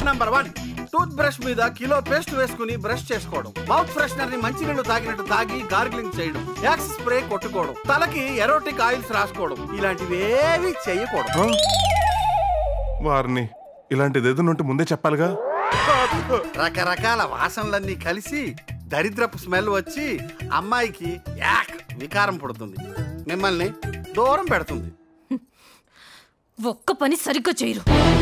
Number one tooth brush మీద kilo paste వేసుకుని brush చేసుకోవడం మౌత్ ఫ్రెషనర్ ని మంచినీళ్లు తాగినట్టు తాగి గార్గిలింగ్ చేయడం యాక్స్ స్ప్రే కొట్టుకోవడం తలకి ఎరోటిక్ ఆయిల్స్ రాసుకోవడం ఇలాంటివి ఏవి చేయకూడదు వారిని ఇలాంటిది ఏదైనా ఉంటే ముందే చెప్పాలిగా రకరకాల వాసనలన్నీ కలిసి దరిద్రపు స్మెల్ వచ్చి అమ్మాయికి యాక్ వికారం పుడుతుంది మిమ్మల్ని దూరం పెడుతుంది ఒక్క పని సరిగ్గా చేయరు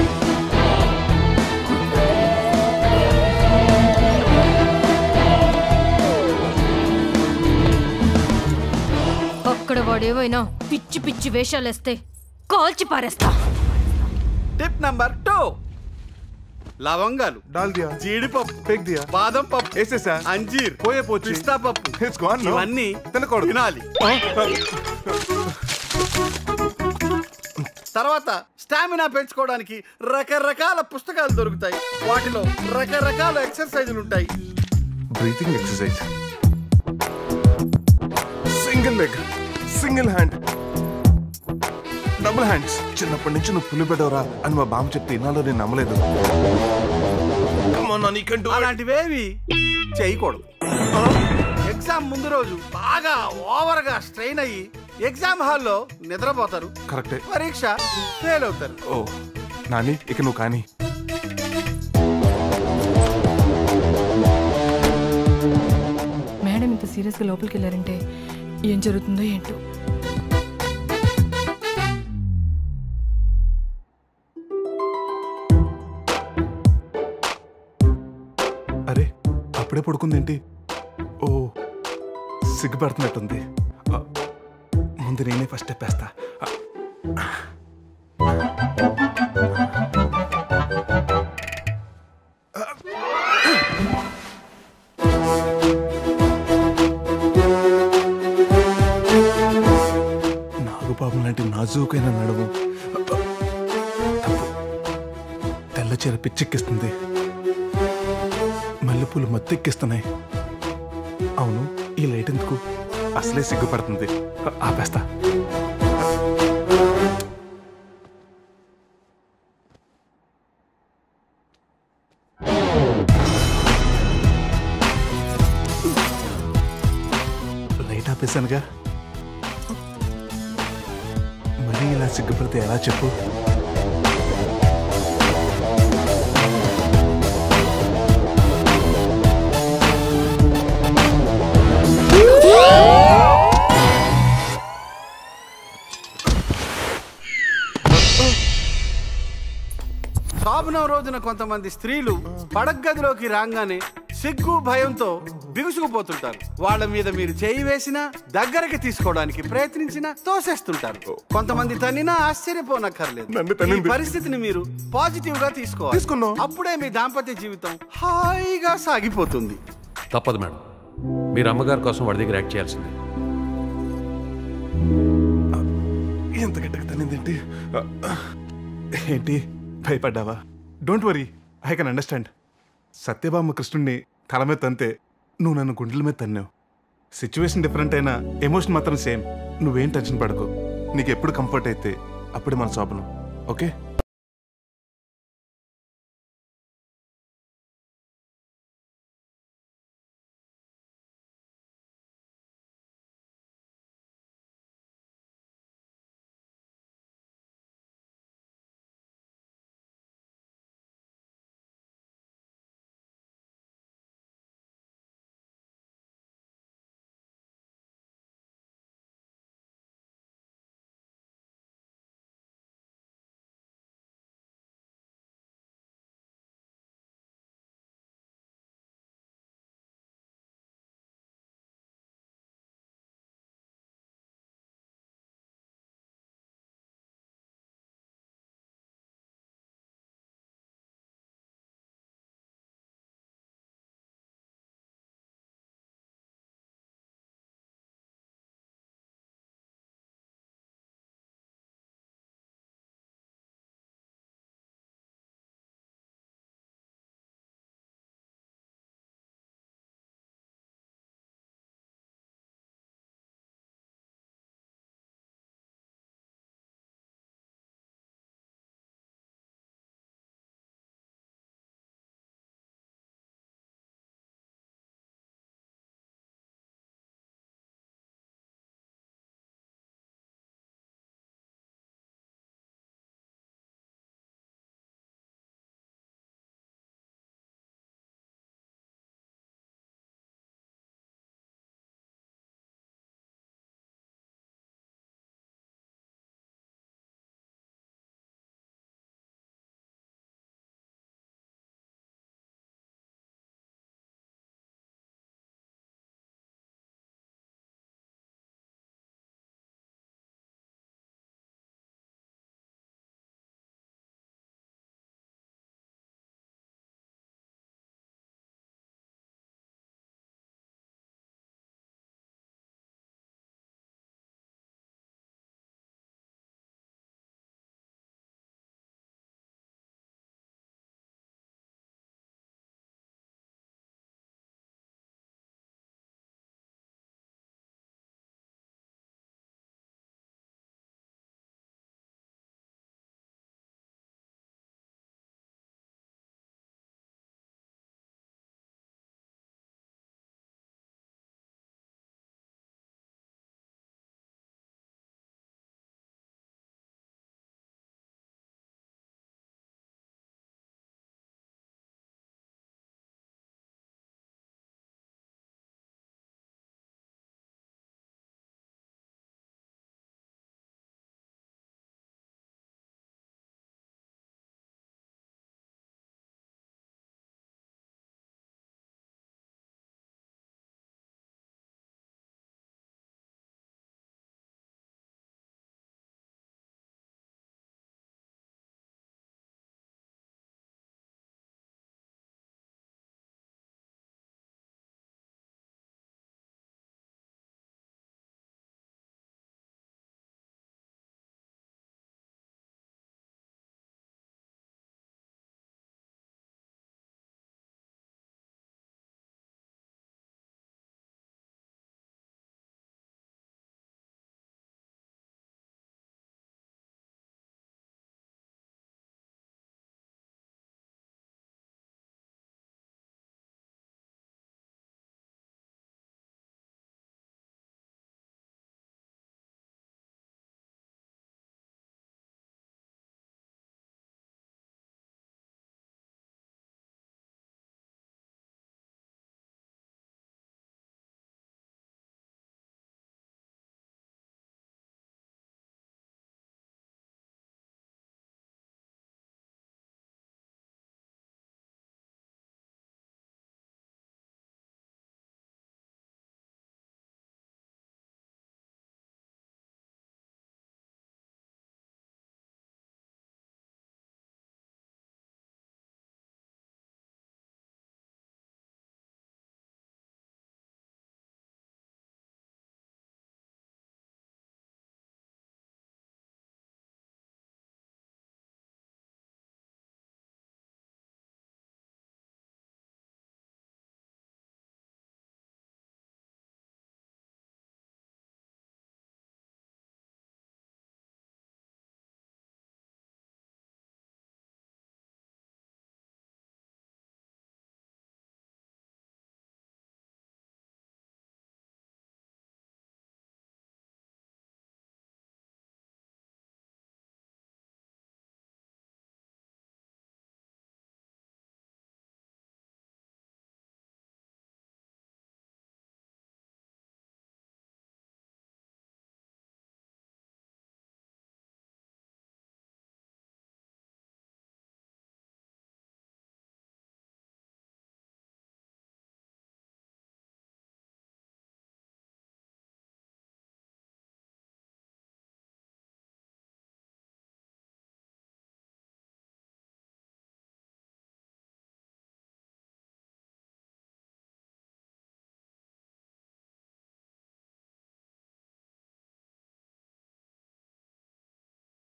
అక్కడ వాడేవైనా పిచ్చి పిచ్చి వేషాలేస్తే కాల్చి పారేస్తా టిప్ నంబర్ టూ లవంగాలు డాల్ దియా జీడిపప్పు పేక్ దియా బాదం పప్పు వేసేసా అంజీర్ పోయే పోచి. పిస్తా పప్పు It's gone, no? ఇవన్నీ తినకూడదు. తినాలి తర్వాత స్టామినా పెంచుకోవడానికి రకరకాల పుస్తకాలు దొరుకుతాయి వాటిలో రకరకాల ఎక్సర్సైజులు ఉంటాయి breathing exercise single leg single hand double hands చిన్నప్పటి నుంచి నువ్వు పులి పెట్టవరా అని మా బామ్మ చెప్తే ఇన్నాళ్ళు నేను నమ్మలేదు Come on, Nani, you can do it. అలాంటివేవి చేయకూడదు ఎగ్జామ్ ముందు రోజు బాగా ఓవర్ గా స్ట్రెయిన్ అయ్యి ఎగ్జామ్ హాల్లో నిద్రపోతారు కరెక్టే పరీక్ష ఫెయిల్ అవుతారు ఓ నాని ఇక నువ్వు కానీ మేడం ఇంత సీరియస్గా లోపలికి వెళ్ళారంటే ఏం జరుగుతుందో ఏంటో అరే అప్పుడే పడుకుందేంటి ఓ సిగ్గుపడుతున్నట్టుంది ఆ, ముందు నేనే ఫస్ట్ చెప్పేస్తా నాగుపాపం లాంటి నాజూకైన నడుము తప్పు. తెల్ల చీర పిచ్చెక్కిస్తుంది మల్లెపూలు మత్తెక్కిస్తున్నాయి అవును ఈ లైట్ ఎందుకు అసలే సిగ్గుపడుతుంది ఆపేస్తా లైట్ ఆపేశానుగా మరీ ఇలా సిగ్గుపడితే ఎలా చెప్పు శోభనం రోజున కొంతమంది స్త్రీలు పడగదిలోకి రాగానే సిగ్గు భయంతో బిగుసుకుపోతుంటారు వాళ్ళ మీద మీరు చేయి వేసినా దగ్గరికి తీసుకోవడానికి ప్రయత్నించినా తోసేస్తుంటారు కొంతమంది తన్నినా ఆశ్చర్యపోనక్కర్లేదు నన్ను ఈ తన్నింది. పరిస్థితిని మీరు పాజిటివ్ గా తీసుకోవాలి తీసుకున్నాం. అప్పుడే మీ దాంపత్య జీవితం హాయిగా సాగిపోతుంది తప్పదు మేడం మీరు అమ్మగారి కోసం వాడి దగ్గర యాక్ట్ చేయాల్సిందే ఎంత గట్టిగా తనిందేంటి ఏంటి భయపడ్డావా don't worry I can understand Satyabhama కృష్ణుడిని తల మీద తంతే నువ్వు నన్ను గుండెల మీద తన్నావు సిచ్యువేషన్ డిఫరెంట్ అయినా ఎమోషన్ మాత్రం సేమ్ నువ్వేం టెన్షన్ పడకు నీకు ఎప్పుడు కంఫర్ట్ అయితే అప్పుడే మన శోభనం ఓకే